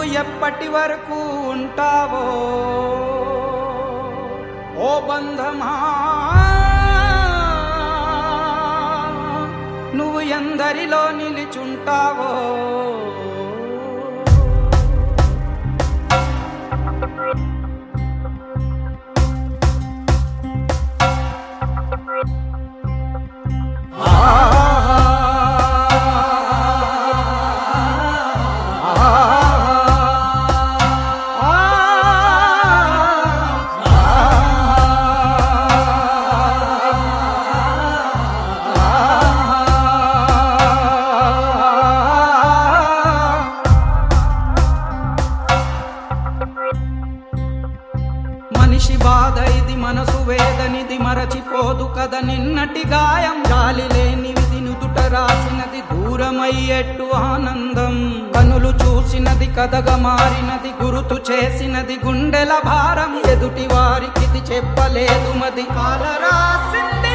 నువ్వు ఎప్పటి వరకు ఉంటావో ఓ బంధమా నువ్వు ఎందరిలో నిలిచుంటావో మనిషి బాధ ఇది మనసు వేదనిది మరచిపోదు కద నిన్నటి గాయం గాలి లేనిది నుదుట రాసినది దూరమయ్యేట్టు ఆనందం కనులు చూసినది కథగా మారినది గురుతు చేసినది గుండెల భారం ఎదుటి వారికి ఇది చెప్పలేదు మది కాల రాసింది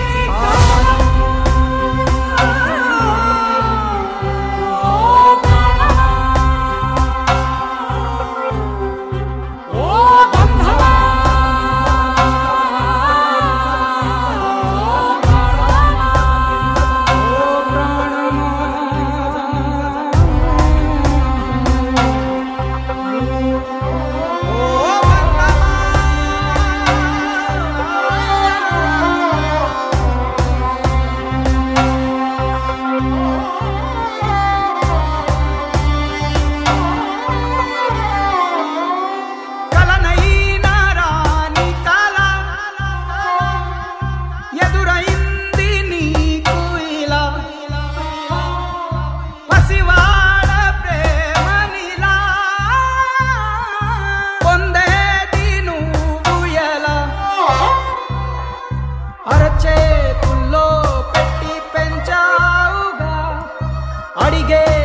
కలనైనా రాని కల ఎదురైంది నీకు ఇలా పసివాడ ప్రేమనిలా పొందేది నువ్వు ఎలా అరచేతుల్లో పెట్టి పెంచావుగా అడిగే